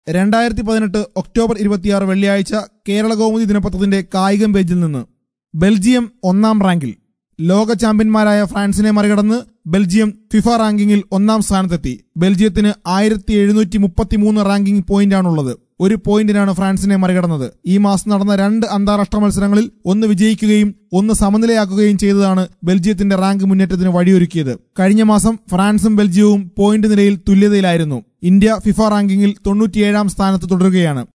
രണ്ടായിരത്തി പതിനെട്ട് ഒക്ടോബർ ഇരുപത്തിയാറ് വെള്ളിയാഴ്ച കേരള കൗമുദി ദിനപത്രത്തിന്റെ കായികം പേജിൽ നിന്ന് ബെൽജിയം ഒന്നാം റാങ്കിൽ ലോക ചാമ്പ്യന്മാരായ ഫ്രാൻസിനെ മറികടന്ന് ബെൽജിയം ഫിഫ റാങ്കിങ്ങിൽ ഒന്നാം സ്ഥാനത്തെത്തി ബെൽജിയത്തിന് ആയിരത്തി എഴുന്നൂറ്റി മുപ്പത്തിമൂന്ന് റാങ്കിംഗ് പോയിന്റാണുള്ളത് ഒരു പോയിന്റിനാണ് ഫ്രാൻസിനെ മറികടന്നത് ഈ മാസം നടന്ന രണ്ട് അന്താരാഷ്ട്ര മത്സരങ്ങളിൽ ഒന്ന് വിജയിക്കുകയും ഒന്ന് സമനിലയാക്കുകയും ചെയ്തതാണ് ബെൽജിയത്തിന്റെ റാങ്ക് മുന്നേറ്റത്തിന് വഴിയൊരുക്കിയത് കഴിഞ്ഞ മാസം ഫ്രാൻസും ബെൽജിയവും പോയിന്റ് നിലയിൽ തുല്യതയിലായിരുന്നു ഇന്ത്യ ഫിഫ റാങ്കിങ്ങിൽ തൊണ്ണൂറ്റിയേഴാം സ്ഥാനത്ത് തുടരുകയാണ്